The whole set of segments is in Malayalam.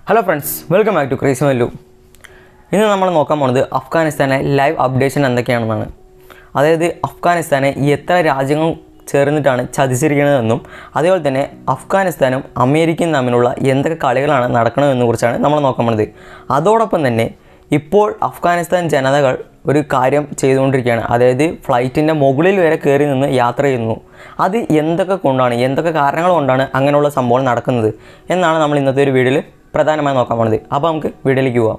hello friends welcome back to crazy Mallu ഇന്ന് നമ്മൾ നോക്കാൻ പോണത് അഫ്ഗാനിസ്ഥാനെ ലൈവ് അപ്ഡേഷൻ എന്തൊക്കെയാണെന്നാണ് അതായത് അഫ്ഗാനിസ്ഥാനെ ഈ എത്ര രാജ്യങ്ങൾ ചേർന്നിട്ടാണ് ചതിച്ചിരിക്കുന്നതെന്നും അതേപോലെ തന്നെ അഫ്ഗാനിസ്ഥാനും അമേരിക്കയും തമ്മിലുള്ള എന്തൊക്കെ കളികളാണ് നടക്കണമെന്ന് കുറിച്ചാണ് നമ്മൾ നോക്കാൻ പോണത് അതോടൊപ്പം തന്നെ ഇപ്പോൾ അഫ്ഗാനിസ്ഥാൻ ജനതകൾ ഒരു കാര്യം ചെയ്തുകൊണ്ടിരിക്കുകയാണ് അതായത് ഫ്ലൈറ്റിൻ്റെ മുകളിൽ വരെ കയറി നിന്ന് യാത്ര ചെയ്യുന്നു അത് എന്തൊക്കെ കൊണ്ടാണ് എന്തൊക്കെ കാരണങ്ങൾ കൊണ്ടാണ് അങ്ങനെയുള്ള സംഭവം നടക്കുന്നത് എന്നാണ് നമ്മൾ ഇന്നത്തെ ഒരു വീഡിയോയിൽ പ്രധാനമായി നോക്കാൻ പോണത് അപ്പോൾ നമുക്ക് വീഡിയോയിലേക്ക് പോവാം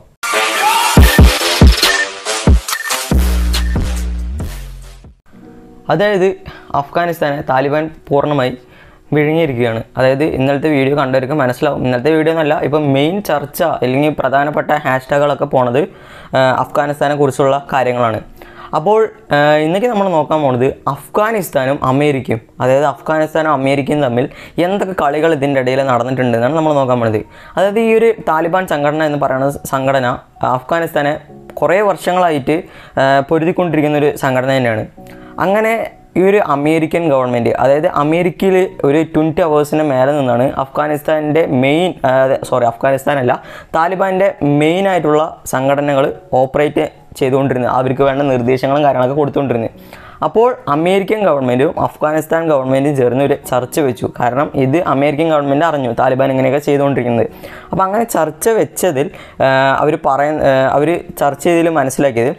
അതായത് അഫ്ഗാനിസ്ഥാനെ താലിബാൻ പൂർണ്ണമായി വിഴുങ്ങിയിരിക്കുകയാണ് അതായത് ഇന്നലത്തെ വീഡിയോ കണ്ടവർക്ക് മനസ്സിലാവും ഇന്നലത്തെ വീഡിയോ എന്നല്ല ഇപ്പം മെയിൻ ചർച്ച അല്ലെങ്കിൽ പ്രധാനപ്പെട്ട ഹാഷ്ടാഗുകളൊക്കെ പോണത് ആ, അഫ്ഗാനിസ്ഥാനെ കുറിച്ചുള്ള കാര്യങ്ങളാണ് അപ്പോൾ ആ, ഇന്നേക്ക് നമ്മൾ നോക്കാൻ പോണത് അഫ്ഗാനിസ്ഥാനും അമേരിക്കയും അതായത് അഫ്ഗാനിസ്ഥാനും അമേരിക്കയും തമ്മിൽ എന്തൊക്കെ കളികൾ ഇതിൻ്റെ ഇടയിൽ നടന്നിട്ടുണ്ട് എന്നാണ് നമ്മൾ നോക്കാൻ പോണത് അതായത് ഈ ഒരു താലിബാൻ സംഘടന എന്ന് പറയുന്ന സംഘടന അഫ്ഗാനിസ്ഥാനെ കുറേ വർഷങ്ങളായിട്ട് ആ, പൊരുതിക്കൊണ്ടിരിക്കുന്ന ഒരു സംഘടന തന്നെയാണ് അങ്ങനെ ഈ ഒരു അമേരിക്കൻ ഗവൺമെൻറ് അതായത് അമേരിക്കയിൽ ഒരു ട്വൻറ്റി അവേഴ്സിന് മേലെ നിന്നാണ് അഫ്ഗാനിസ്ഥാൻ്റെ മെയിൻ സോറി അഫ്ഗാനിസ്ഥാൻ അല്ല താലിബാൻ്റെ മെയിൻ ആയിട്ടുള്ള സംഘടനകൾ ഓപ്പറേറ്റ് ചെയ്തുകൊണ്ടിരുന്നത് അവർക്ക് വേണ്ട നിർദ്ദേശങ്ങളും കാര്യങ്ങളൊക്കെ കൊടുത്തുകൊണ്ടിരുന്നത് അപ്പോൾ അമേരിക്കൻ ഗവൺമെൻറ്റും അഫ്ഗാനിസ്ഥാൻ ഗവൺമെൻറ്റും ചേർന്ന് ഒരു ചർച്ച വെച്ചു കാരണം ഇത് അമേരിക്കൻ ഗവൺമെൻറ് അറിഞ്ഞു താലിബാൻ ഇങ്ങനെയൊക്കെ ചെയ്തുകൊണ്ടിരിക്കുന്നത് അപ്പോൾ അങ്ങനെ ചർച്ച വെച്ചതിൽ അവർ പറയുന്ന അവർ ചർച്ച ചെയ്തതിൽ മനസ്സിലാക്കിയത്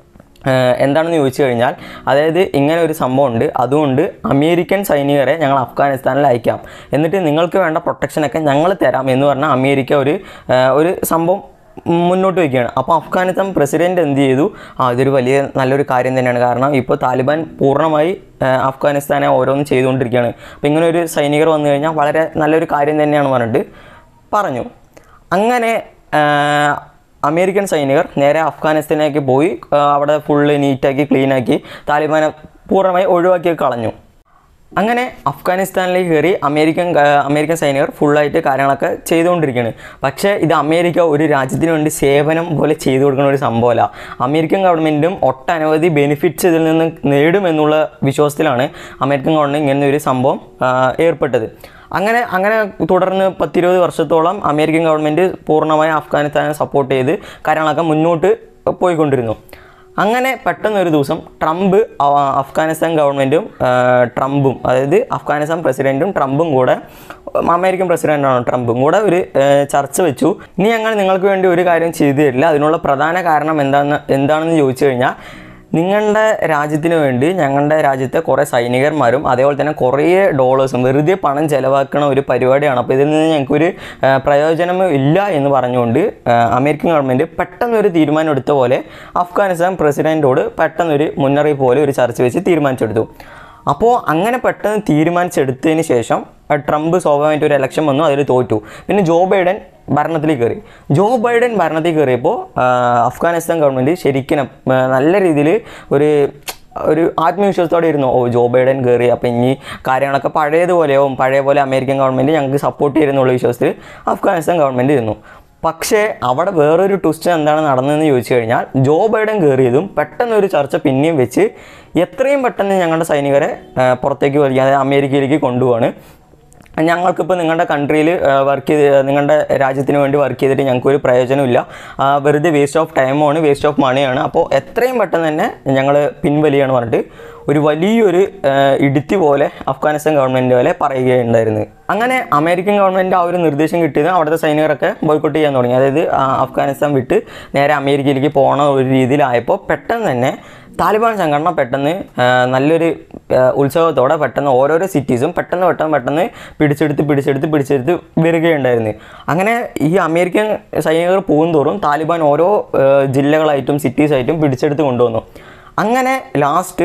ഏഹ് എന്താണെന്ന് ചോദിച്ചു കഴിഞ്ഞാൽ അതായത് ഇങ്ങനെ ഒരു സംഭവം ഉണ്ട് അതുകൊണ്ട് അമേരിക്കൻ സൈനികരെ ഞങ്ങൾ അഫ്ഗാനിസ്ഥാനിൽ അയക്കാം എന്നിട്ട് നിങ്ങൾക്ക് വേണ്ട പ്രൊട്ടക്ഷനൊക്കെ ഞങ്ങൾ തരാം എന്ന് പറഞ്ഞാൽ അമേരിക്ക ഒരു ഏഹ് ഒരു സംഭവം മുന്നോട്ട് വയ്ക്കുകയാണ് അപ്പോൾ അഫ്ഗാനിസ്ഥാൻ പ്രസിഡന്റ് എന്ത് ചെയ്തു ആ ഇതൊരു വലിയ നല്ലൊരു കാര്യം തന്നെയാണ് കാരണം ഇപ്പോൾ താലിബാൻ പൂർണ്ണമായി ഏഹ് അഫ്ഗാനിസ്ഥാനെ ഓരോന്നും ചെയ്തുകൊണ്ടിരിക്കുകയാണ് അപ്പോൾ ഇങ്ങനെ ഒരു സൈനികർ വന്നു കഴിഞ്ഞാൽ വളരെ നല്ലൊരു കാര്യം തന്നെയാണ് പറഞ്ഞിട്ട് പറഞ്ഞു അങ്ങനെ ആഹ്, അമേരിക്കൻ സൈനികർ നേരെ അഫ്ഗാനിസ്ഥാനിലേക്ക് പോയി ആഹ്, അവിടെ ഫുള്ള് നീറ്റാക്കി ക്ലീനാക്കി താലിബാനെ പൂർണ്ണമായി ഒഴിവാക്കി കളഞ്ഞു അങ്ങനെ അഫ്ഗാനിസ്ഥാനിലേക്ക് കയറി അമേരിക്കൻ ആഹ്, അമേരിക്കൻ സൈനികർ ഫുള്ളായിട്ട് കാര്യങ്ങളൊക്കെ ചെയ്തുകൊണ്ടിരിക്കുകയാണ് പക്ഷേ ഇത് അമേരിക്ക ഒരു രാജ്യത്തിന് വേണ്ടി സേവനം പോലെ ചെയ്തു കൊടുക്കുന്ന ഒരു സംഭവമല്ല അമേരിക്കൻ ഗവൺമെൻറ്റും ഒട്ടനവധി ബെനിഫിറ്റ്സ് ഇതിൽ നിന്ന് നേടുമെന്നുള്ള വിശ്വാസത്തിലാണ് അമേരിക്കൻ ഗവൺമെൻറ് ഇങ്ങനെ ഒരു സംഭവം ആഹ്, ഏർപ്പെട്ടത് അങ്ങനെ അങ്ങനെ തുടർന്ന് പത്തിരുപത് വർഷത്തോളം അമേരിക്കൻ ഗവൺമെൻറ് പൂർണ്ണമായി അഫ്ഗാനിസ്ഥാനെ സപ്പോർട്ട് ചെയ്ത് കാര്യങ്ങളൊക്കെ മുന്നോട്ട് പോയിക്കൊണ്ടിരുന്നു അങ്ങനെ പെട്ടെന്ന് ഒരു ദിവസം ട്രംപ് അവ- അഫ്ഗാനിസ്ഥാൻ ഗവൺമെൻറ്റും ട്രംപും അതായത് അഫ്ഗാനിസ്ഥാൻ പ്രസിഡൻറ്റും ട്രംപും കൂടെ അമേരിക്കൻ പ്രസിഡൻ്റാണ് ട്രംപും കൂടെ ഒരു ഏഹ്, ചർച്ച വെച്ചു ഇനി ഞങ്ങൾ നിങ്ങൾക്ക് വേണ്ടി ഒരു കാര്യം ചെയ്തു തരില്ല അതിനുള്ള പ്രധാന കാരണം എന്താണെന്ന് എന്താണെന്ന് ചോദിച്ചു കഴിഞ്ഞാൽ നിങ്ങളുടെ രാജ്യത്തിന് വേണ്ടി ഞങ്ങളുടെ രാജ്യത്തെ കുറേ സൈനികന്മാരും അതേപോലെ തന്നെ കുറേ ഡോളേഴ്സും വെറുതെ പണം ചെലവാക്കുന്ന ഒരു പരിപാടിയാണ് അപ്പോൾ ഇതിൽ നിന്ന് ഞങ്ങൾക്കൊരു ആ, പ്രയോജനം ഇല്ല എന്ന് പറഞ്ഞുകൊണ്ട് ആ, അമേരിക്കൻ ഗവൺമെൻറ് പെട്ടെന്നൊരു തീരുമാനം എടുത്ത പോലെ അഫ്ഗാനിസ്ഥാൻ പ്രസിഡൻറ്റോട് പെട്ടെന്നൊരു മുന്നറിയിപ്പ് പോലെ ഒരു ചർച്ച വെച്ച് തീരുമാനിച്ചെടുത്തു അപ്പോൾ അങ്ങനെ പെട്ടെന്ന് തീരുമാനിച്ചെടുത്തതിന് ശേഷം ആ, ട്രംപ് സ്വാഭാവികമായിട്ട് ഒരു ഇലക്ഷൻ വന്നു അതിൽ തോറ്റു പിന്നെ ജോ ബൈഡൻ ഭരണത്തിലേക്ക് കയറി ജോ ബൈഡൻ ഭരണത്തിൽ കയറിയപ്പോൾ ആ, അഫ്ഗാനിസ്ഥാൻ ഗവൺമെൻറ് ശരിക്കും ആ, നല്ല രീതിയിൽ ഒരു ഒരു ആത്മവിശ്വാസത്തോടെ ഇരുന്നു ഓ ജോ ബൈഡൻ കയറി അപ്പോൾ ഇനി കാര്യങ്ങളൊക്കെ പഴയതുപോലെയാവും പഴയ പോലെ അമേരിക്കൻ ഗവൺമെൻറ് ഞങ്ങൾക്ക് സപ്പോർട്ട് ചെയ്യുന്നുള്ള വിശ്വാസത്തിൽ അഫ്ഗാനിസ്ഥാൻ ഗവൺമെൻറ് ഇരുന്നു പക്ഷേ അവിടെ വേറൊരു ട്വിസ്റ്റ് എന്താണ് നടന്നതെന്ന് ചോദിച്ചു കഴിഞ്ഞാൽ ജോ ബൈഡൻ കയറിയതും പെട്ടെന്ന് ഒരു ചർച്ച പിന്നെയും വെച്ച് എത്രയും പെട്ടെന്ന് ഞങ്ങളുടെ സൈനികരെ ആ, പുറത്തേക്ക് വലിക്കുക അതായത് അമേരിക്കയിലേക്ക് കൊണ്ടുപോവാണ് ഞങ്ങൾക്കിപ്പോൾ നിങ്ങളുടെ കൺട്രിയിൽ വർക്ക് ചെയ്ത് നിങ്ങളുടെ രാജ്യത്തിന് വേണ്ടി വർക്ക് ചെയ്തിട്ട് ഞങ്ങൾക്ക് ഒരു പ്രയോജനമില്ല ആ, വെറുതെ വേസ്റ്റ് ഓഫ് ടൈമാണ് വേസ്റ്റ് ഓഫ് മണിയാണ് അപ്പോൾ എത്രയും പെട്ടെന്ന് തന്നെ ഞങ്ങൾ പിൻവലിയാണ് പറഞ്ഞിട്ട് ഒരു വലിയൊരു ആ, ഇടുത്തി പോലെ അഫ്ഗാനിസ്ഥാൻ ഗവൺമെൻറ് പോലെ പറയുകയുണ്ടായിരുന്നു അങ്ങനെ അമേരിക്കൻ ഗവൺമെൻറ് ആ ഒരു നിർദ്ദേശം കിട്ടിയത് അവിടുത്തെ സൈനികരൊക്കെ ബോയ്ക്കോട്ട് ചെയ്യാൻ തുടങ്ങി അതായത് ആ, അഫ്ഗാനിസ്ഥാൻ വിട്ട് നേരെ അമേരിക്കയിലേക്ക് പോകണ ഒരു രീതിയിലായപ്പോൾ പെട്ടെന്ന് തന്നെ താലിബാൻ സംഘടന പെട്ടെന്ന് ആ, നല്ലൊരു ആ, ഉത്സവത്തോടെ പെട്ടെന്ന് ഓരോരോ സിറ്റീസും പെട്ടെന്ന് പെട്ടെന്ന് പെട്ടെന്ന് പിടിച്ചെടുത്ത് പിടിച്ചെടുത്ത് പിടിച്ചെടുത്ത് വരികയുണ്ടായിരുന്നു അങ്ങനെ ഈ അമേരിക്കൻ സൈനികർ പോകുന്തോറും താലിബാൻ ഓരോ ആ, ജില്ലകളായിട്ടും സിറ്റീസായിട്ടും പിടിച്ചെടുത്ത് കൊണ്ടുവന്നു അങ്ങനെ ലാസ്റ്റ്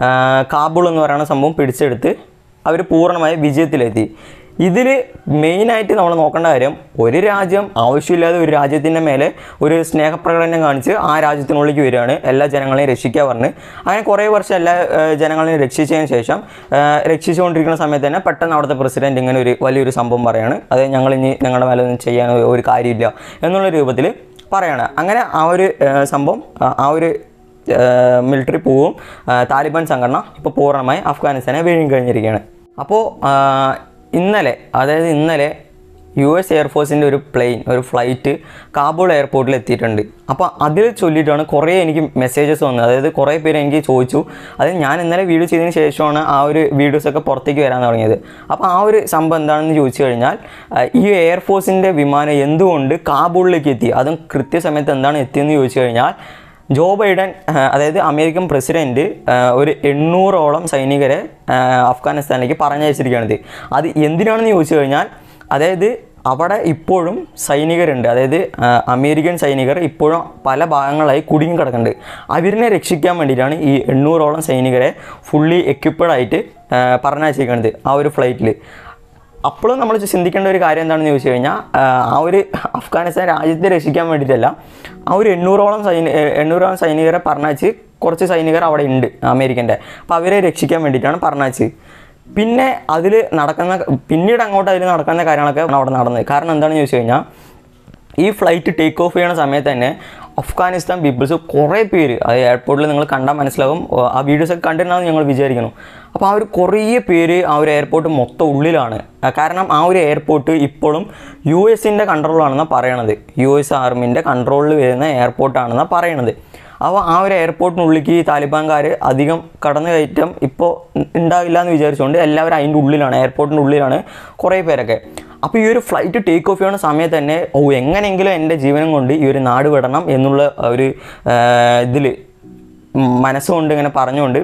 കാബൂൾ എന്ന് പറയുന്ന സംഭവം പിടിച്ചെടുത്ത് അവർ പൂർണ്ണമായ വിജയത്തിലെത്തി ഇതിൽ മെയിനായിട്ട് നമ്മൾ നോക്കേണ്ട കാര്യം ഒരു രാജ്യം ആവശ്യമില്ലാതെ ഒരു രാജ്യത്തിൻ്റെ മേലെ ഒരു സ്നേഹപ്രകടനം കാണിച്ച് ആ രാജ്യത്തിനുള്ളിലേക്ക് വരികയാണ് എല്ലാ ജനങ്ങളെയും രക്ഷിക്കുക പറഞ്ഞ് അങ്ങനെ കുറേ വർഷം എല്ലാ ഏഹ്, ജനങ്ങളെയും രക്ഷിച്ചതിന് ശേഷം ഏഹ്, രക്ഷിച്ചുകൊണ്ടിരിക്കുന്ന സമയത്ത് തന്നെ പെട്ടെന്ന് അവിടുത്തെ പ്രസിഡന്റ് ഇങ്ങനെ ഒരു വലിയൊരു സംഭവം പറയാണ് അത് ഞങ്ങൾ ഇനി ഞങ്ങളുടെ മേലെ ഒന്നും ചെയ്യാൻ ഒരു കാര്യമില്ല എന്നുള്ള രൂപത്തിൽ പറയാണ് അങ്ങനെ ആ ഒരു ഏഹ്, സംഭവം ആ- ആ ഒരു മിലിറ്ററി പോവും ആ, താലിബാൻ സംഘടന ഇപ്പോൾ പൂർണ്ണമായി അഫ്ഗാനിസ്ഥാനെ വീഴും കഴിഞ്ഞിരിക്കുകയാണ് അപ്പോൾ ഇന്നലെ അതായത് ഇന്നലെ യു എസ് എയർഫോഴ്സിൻ്റെ ഒരു പ്ലെയിൻ ഒരു ഫ്ലൈറ്റ് കാബൂൾ എയർപോർട്ടിൽ എത്തിയിട്ടുണ്ട് അപ്പോൾ അതിൽ ചൊല്ലിയിട്ടാണ് കുറേ എനിക്ക് മെസ്സേജസ് വന്നത് അതായത് കുറേ പേര് എനിക്ക് ചോദിച്ചു അത് ഞാൻ ഇന്നലെ വീഡിയോ ചെയ്തതിന് ശേഷമാണ് ആ ഒരു വീഡിയോസൊക്കെ പുറത്തേക്ക് വരാൻ തുടങ്ങിയത് അപ്പോൾ ആ ഒരു സംഭവം എന്താണെന്ന് ചോദിച്ചു കഴിഞ്ഞാൽ ആ, ഈ എയർഫോഴ്സിൻ്റെ വിമാനം എന്തുകൊണ്ട് കാബൂളിലേക്ക് എത്തി അതും കൃത്യസമയത്ത് എന്താണ് എത്തിയെന്ന് ചോദിച്ചു കഴിഞ്ഞാൽ ജോ ബൈഡൻ ആ, അതായത് അമേരിക്കൻ പ്രസിഡന്റ് ആ, ഒരു എണ്ണൂറോളം സൈനികരെ ആ, അഫ്ഗാനിസ്ഥാനിലേക്ക് പറഞ്ഞയച്ചിരിക്കുകയാണിത് അത് എന്തിനാണെന്ന് ചോദിച്ചു കഴിഞ്ഞാൽ അതായത് അവിടെ ഇപ്പോഴും സൈനികരുണ്ട് അതായത് ആ, അമേരിക്കൻ സൈനികർ ഇപ്പോഴും പല ഭാഗങ്ങളായി കുടുങ്ങി കിടക്കുന്നുണ്ട് അവരിനെ രക്ഷിക്കാൻ വേണ്ടിയിട്ടാണ് ഈ എണ്ണൂറോളം സൈനികരെ ഫുള്ളി എക്യുപ്പഡ് ആയിട്ട് ആ, പറഞ്ഞയച്ചിരിക്കുന്നത് ആ ഒരു ഫ്ലൈറ്റിൽ അപ്പോഴും നമ്മൾ ചിന്തിക്കേണ്ട ഒരു കാര്യം എന്താണെന്ന് ചോദിച്ചു കഴിഞ്ഞാൽ ആ, ആ ഒരു അഫ്ഗാനിസ്ഥാൻ രാജ്യത്തെ രക്ഷിക്കാൻ വേണ്ടിയിട്ടല്ല ആ ഒരു എണ്ണൂറോളം സൈനി എ- എണ്ണൂറോളം സൈനികരെ പറഞ്ഞയച്ച് കുറച്ച് സൈനികർ അവിടെ ഉണ്ട് അമേരിക്കൻ്റെ അപ്പോൾ അവരെ രക്ഷിക്കാൻ വേണ്ടിയിട്ടാണ് പറഞ്ഞയച്ച് പിന്നെ അതിൽ നടക്കുന്ന പിന്നീട് അങ്ങോട്ട് അതിൽ നടക്കുന്ന കാര്യങ്ങളൊക്കെ അവിടെ നടന്നത് കാരണം എന്താണെന്ന് ചോദിച്ചു കഴിഞ്ഞാൽ ഈ ഫ്ലൈറ്റ് ടേക്ക് ഓഫ് ചെയ്യുന്ന സമയത്ത് തന്നെ അഫ്ഗാനിസ്ഥാൻ പീപ്പിൾസ് കുറേ പേര് അത് എയർപോർട്ടിൽ നിങ്ങൾ കണ്ടാൽ മനസ്സിലാകും ഓ, ആ വീഡിയോസൊക്കെ കണ്ടിട്ടുണ്ടാകും ഞങ്ങൾ വിചാരിക്കുന്നു അപ്പോൾ ആ ഒരു കുറേ പേര് ആ ഒരു എയർപോർട്ട് മൊത്തം ഉള്ളിലാണ് ആ, കാരണം ആ ഒരു എയർപോർട്ട് ഇപ്പോഴും യു എസിൻ്റെ കൺട്രോളാണെന്നാണ് പറയണത് യു എസ് ആർമിൻ്റെ കൺട്രോളിൽ വരുന്ന എയർപോർട്ടാണെന്നാണ് പറയണത് അപ്പോൾ ആ ഒരു എയർപോർട്ടിനുള്ളിലേക്ക് ഈ താലിബാൻകാർ അധികം കടന്നു കയറ്റം ഇപ്പോൾ ഉണ്ടാവില്ല എന്ന് വിചാരിച്ചുകൊണ്ട് എല്ലാവരും അതിൻ്റെ ഉള്ളിലാണ് എയർപോർട്ടിൻ്റെ ഉള്ളിലാണ് കുറേ പേരൊക്കെ അപ്പോൾ ഈ ഒരു ഫ്ലൈറ്റ് ടേക്ക് ഓഫ് ചെയ്യുന്ന സമയത്ത് തന്നെ ഓ എങ്ങനെയെങ്കിലും എൻ്റെ ജീവനം കൊണ്ട് ഈ ഒരു നാട് വിടണം എന്നുള്ള ഒരു ഇതിൽ മനസ്സുകൊണ്ട് ഇങ്ങനെ പറഞ്ഞുകൊണ്ട്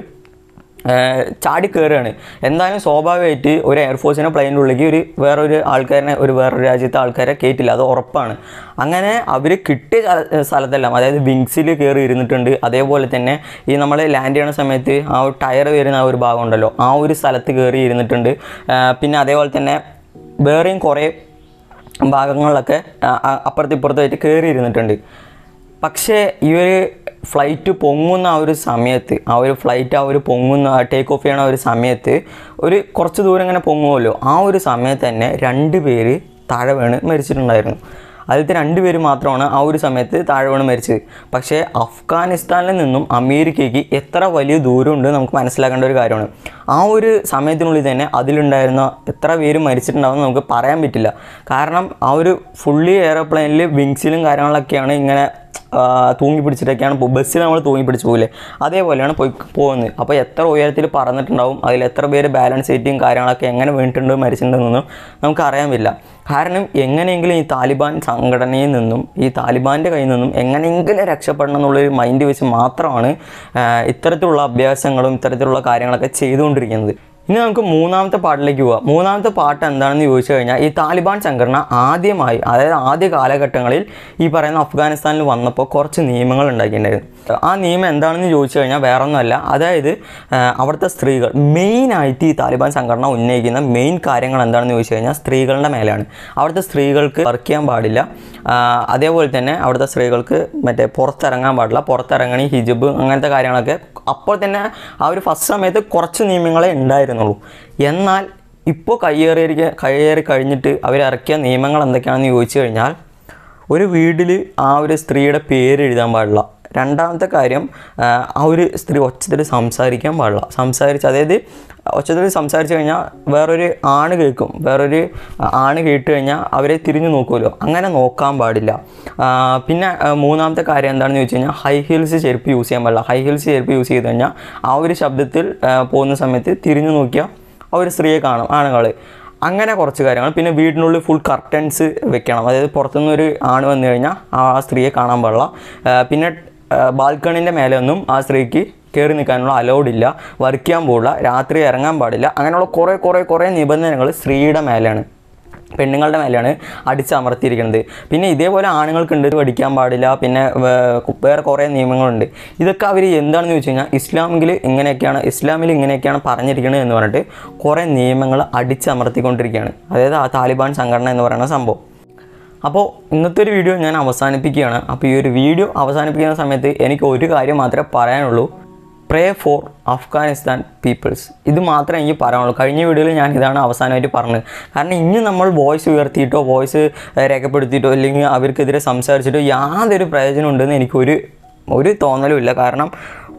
ഏഹ് ചാടി കയറുകയാണ് എന്തായാലും സ്വാഭാവികമായിട്ട് ഒരു എയർഫോഴ്സിനെ പ്ലെയിൻ്റെ ഉള്ളിലേക്ക് ഒരു വേറൊരു ആൾക്കാരനെ ഒരു വേറൊരു രാജ്യത്തെ ആൾക്കാരെ കയറ്റില്ല അത് ഉറപ്പാണ് അങ്ങനെ അവർ കിട്ടിയ സ്ഥല- സ്ഥലത്തെല്ലാം അതായത് വിങ്സിൽ കയറി ഇരുന്നിട്ടുണ്ട് അതേപോലെ തന്നെ ഈ നമ്മൾ ലാൻഡ് ചെയ്യണ സമയത്ത് ആ ഒരു ടയർ വരുന്ന ആ ഒരു ഭാഗം ഉണ്ടല്ലോ ആ ഒരു സ്ഥലത്ത് കയറി ഇരുന്നിട്ടുണ്ട് ഏഹ് പിന്നെ അതേപോലെ തന്നെ വേറെയും കുറേ ഭാഗങ്ങളിലൊക്കെ ആ, ആ, അപ്പുറത്ത് ഇപ്പുറത്തായിട്ട് കയറി ഇരുന്നിട്ടുണ്ട് പക്ഷേ ഈ ഒരു ഫ്ലൈറ്റ് പൊങ്ങുന്ന ആ ഒരു സമയത്ത് ആ ഒരു ഫ്ലൈറ്റ് ആ ഒരു പൊങ്ങുന്ന ടേക്ക് ഓഫ് ചെയ്യണ ഒരു സമയത്ത് ഒരു കുറച്ച് ദൂരം ഇങ്ങനെ പൊങ്ങുമല്ലോ ആ ഒരു സമയത്ത് തന്നെ രണ്ട് പേര് താഴെ വീണ് മരിച്ചിട്ടുണ്ടായിരുന്നു അതിലത്തെ രണ്ട് പേര് മാത്രമാണ് ആ ഒരു സമയത്ത് താഴെ വീണ് മരിച്ചത് പക്ഷേ അഫ്ഗാനിസ്ഥാനിൽ നിന്നും അമേരിക്കയ്ക്ക് എത്ര വലിയ ദൂരമുണ്ട് നമുക്ക് മനസ്സിലാക്കേണ്ട ഒരു കാര്യമാണ് ആ ഒരു സമയത്തിനുള്ളിൽ തന്നെ അതിലുണ്ടായിരുന്ന എത്ര പേര് മരിച്ചിട്ടുണ്ടാവുമെന്ന് നമുക്ക് പറയാൻ പറ്റില്ല കാരണം ആ ഒരു ഫുള്ളി എയർപ്ലെയിനിൽ വിങ്സിലും കാര്യങ്ങളൊക്കെയാണ് ഇങ്ങനെ ആ, തൂങ്ങി പിടിച്ചിട്ടൊക്കെയാണ് പോ- ബസ്സിൽ നമ്മൾ തൂങ്ങി പിടിച്ച് പോകില്ലേ അതേപോലെയാണ് പോയി പോകുന്നത് അപ്പോൾ എത്ര ഉയരത്തിൽ പറന്നിട്ടുണ്ടാവും അതിൽ എത്ര പേര് ബാലൻസ് സീറ്റും കാര്യങ്ങളൊക്കെ എങ്ങനെ വീണിട്ടുണ്ട് മരിച്ചിട്ടുണ്ടെന്നൊന്നും നമുക്ക് അറിയാൻ പറ്റില്ല കാരണം എങ്ങനെയെങ്കിലും ഈ താലിബാൻ സംഘടനയിൽ നിന്നും ഈ താലിബാൻ്റെ കയ്യിൽ നിന്നും എങ്ങനെയെങ്കിലും രക്ഷപ്പെടണം എന്നുള്ളൊരു മൈൻഡ് വെച്ച് മാത്രമാണ് ആ, ഇത്തരത്തിലുള്ള അഭ്യാസങ്ങളും ഇത്തരത്തിലുള്ള കാര്യങ്ങളൊക്കെ ചെയ്തുകൊണ്ടിരിക്കുന്നത് ഇനി നമുക്ക് മൂന്നാമത്തെ പാട്ടിലേക്ക് പോവാം മൂന്നാമത്തെ പാട്ട് എന്താണെന്ന് ചോദിച്ചു കഴിഞ്ഞാൽ ഈ താലിബാൻ സംഘടന ആദ്യമായി അതായത് ആദ്യ കാലഘട്ടങ്ങളിൽ ഈ പറയുന്ന അഫ്ഗാനിസ്ഥാനിൽ വന്നപ്പോൾ കുറച്ച് നിയമങ്ങൾ ഉണ്ടാക്കിയിട്ടുണ്ടായിരുന്നു ആ നിയമം എന്താണെന്ന് ചോദിച്ചു കഴിഞ്ഞാൽ വേറെ ഒന്നുമല്ല അതായത് ആ, അവിടുത്തെ സ്ത്രീകൾ മെയിനായിട്ട് ഈ താലിബാൻ സംഘടന ഉന്നയിക്കുന്ന മെയിൻ കാര്യങ്ങൾ എന്താണെന്ന് ചോദിച്ചു കഴിഞ്ഞാൽ സ്ത്രീകളുടെ മേലെയാണ് അവിടുത്തെ സ്ത്രീകൾക്ക് വർക്ക് ചെയ്യാൻ പാടില്ല ആ, അതേപോലെ തന്നെ അവിടുത്തെ സ്ത്രീകൾക്ക് മറ്റേ പുറത്തിറങ്ങാൻ പാടില്ല പുറത്തിറങ്ങണി ഹിജബ് അങ്ങനത്തെ കാര്യങ്ങളൊക്കെ അപ്പോൾ തന്നെ ആ ഒരു ഫസ്റ്റ് സമയത്ത് കുറച്ച് നിയമങ്ങളെ ഉണ്ടായിരുന്നുള്ളൂ എന്നാൽ ഇപ്പോൾ കയ്യേറിയിരിക്കുക കയ്യേറി കഴിഞ്ഞിട്ട് അവരിറക്കിയ നിയമങ്ങൾ എന്തൊക്കെയാണെന്ന് ചോദിച്ചു കഴിഞ്ഞാൽ ഒരു വീട്ടിൽ ആ ഒരു സ്ത്രീയുടെ പേര് എഴുതാൻ പാടില്ല രണ്ടാമത്തെ കാര്യം ആ, ആ ഒരു സ്ത്രീ ഒച്ചത്തിൽ സംസാരിക്കാൻ പാടില്ല സംസാരിച്ച് അതായത് ഒച്ചത്തിൽ സംസാരിച്ച് കഴിഞ്ഞാൽ വേറൊരു ആണ് കേൾക്കും വേറൊരു ആണ് കേട്ട് കഴിഞ്ഞാൽ അവരെ തിരിഞ്ഞു നോക്കുമല്ലോ അങ്ങനെ നോക്കാൻ പാടില്ല ആ, പിന്നെ ആ, മൂന്നാമത്തെ കാര്യം എന്താണെന്ന് ചോദിച്ചു കഴിഞ്ഞാൽ ഹൈ ഹീൽസ് ചെരുപ്പ് യൂസ് ചെയ്യാൻ പാടില്ല ഹൈ ഹീൽസ് ചെരുപ്പ് യൂസ് ചെയ്ത് കഴിഞ്ഞാൽ ആ ഒരു ശബ്ദത്തിൽ ആ, പോകുന്ന സമയത്ത് തിരിഞ്ഞു നോക്കിയാൽ ആ ഒരു സ്ത്രീയെ കാണും ആണുങ്ങൾ അങ്ങനെ കുറച്ച് കാര്യങ്ങൾ പിന്നെ വീടിനുള്ളിൽ ഫുൾ കർട്ടൻസ് വെക്കണം അതായത് പുറത്തുനിന്ന് ഒരു ആണ് വന്നു കഴിഞ്ഞാൽ ആ സ്ത്രീയെ കാണാൻ പാടില്ല ആ, പിന്നെ ബാൽക്കണിൻ്റെ മേലെ ഒന്നും ആ സ്ത്രീക്ക് കയറി നിൽക്കാനുള്ള അലൗഡ് ഇല്ല വർക്ക് ചെയ്യാൻ പാടില്ല രാത്രി ഇറങ്ങാൻ പാടില്ല അങ്ങനെയുള്ള കുറേ കുറേ കുറേ നിബന്ധനകൾ സ്ത്രീയുടെ മേലെയാണ് പെണ്ണുങ്ങളുടെ മേലെയാണ് അടിച്ചമർത്തിയിരിക്കുന്നത് പിന്നെ ഇതേപോലെ ആണുങ്ങൾക്കുണ്ട് പഠിക്കാൻ പാടില്ല പിന്നെ വേ- വേറെ കുറേ നിയമങ്ങളുണ്ട് ഇതൊക്കെ അവർ എന്താണെന്ന് ചോദിച്ചു കഴിഞ്ഞാൽ ഇസ്ലാമിൽ ഇങ്ങനെയൊക്കെയാണ് ഇസ്ലാമിൽ ഇങ്ങനെയൊക്കെയാണ് പറഞ്ഞിരിക്കുന്നത് എന്ന് പറഞ്ഞിട്ട് കുറേ നിയമങ്ങൾ അടിച്ചമർത്തിക്കൊണ്ടിരിക്കുകയാണ് അതായത് ആ താലിബാൻ സംഘടന എന്ന് പറയുന്ന സംഭവം അപ്പോൾ ഇന്നത്തെ ഒരു വീഡിയോ ഞാൻ അവസാനിപ്പിക്കുകയാണ് അപ്പോൾ ഈ ഒരു വീഡിയോ അവസാനിപ്പിക്കുന്ന സമയത്ത് എനിക്ക് ഒരു കാര്യം മാത്രമേ പറയാനുള്ളൂ പ്രേ ഫോർ അഫ്ഗാനിസ്ഥാൻ പീപ്പിൾസ് ഇത് മാത്രമേ എനിക്ക് പറയാനുള്ളൂ കഴിഞ്ഞ വീഡിയോയിൽ ഞാൻ ഇതാണ് അവസാനമായിട്ട് പറഞ്ഞത് കാരണം ഇനി നമ്മൾ വോയിസ് ഉയർത്തിയിട്ടോ വോയിസ് രേഖപ്പെടുത്തിയിട്ടോ അല്ലെങ്കിൽ അവർക്കെതിരെ സംസാരിച്ചിട്ടോ യാതൊരു പ്രയോജനം ഉണ്ടെന്ന് എനിക്കൊരു ഒരു തോന്നലുമില്ല കാരണം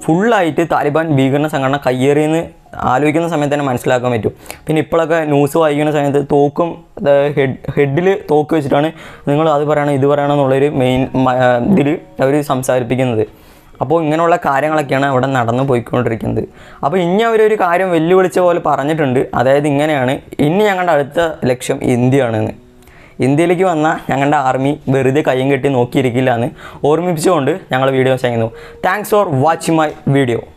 ഫുള്ളായിട്ട് താലിബാൻ ഭീകരണ സംഘടന കയ്യേറിയെന്ന് ആലോചിക്കുന്ന സമയത്ത് തന്നെ മനസ്സിലാക്കാൻ പറ്റും പിന്നെ ഇപ്പോഴൊക്കെ ന്യൂസ് വായിക്കുന്ന സമയത്ത് തോക്കും ഹെഡ് ഹെഡിൽ തോക്ക് വെച്ചിട്ടാണ് നിങ്ങൾ അത് പറയണം ഇത് പറയണം എന്നുള്ളൊരു മെയിൻ ഇതിൽ അവർ സംസാരിപ്പിക്കുന്നത് അപ്പോൾ ഇങ്ങനെയുള്ള കാര്യങ്ങളൊക്കെയാണ് അവിടെ നടന്നു പോയിക്കൊണ്ടിരിക്കുന്നത് അപ്പോൾ ഇനി അവരൊരു കാര്യം വെല്ലുവിളിച്ച പോലെ പറഞ്ഞിട്ടുണ്ട് അതായത് ഇങ്ങനെയാണ് ഇനി ഞങ്ങളുടെ അടുത്ത ലക്ഷ്യം ഇന്ത്യയാണെന്ന് ഇന്ത്യയിലേക്ക് വന്ന ഞങ്ങളുടെ ആർമി വെറുതെ കയ്യും കെട്ടി നോക്കിയിരിക്കില്ല എന്ന് ഓർമ്മിപ്പിച്ചുകൊണ്ട് ഞങ്ങൾ വീഡിയോ ചെയ്യുന്നു thanks for watching my video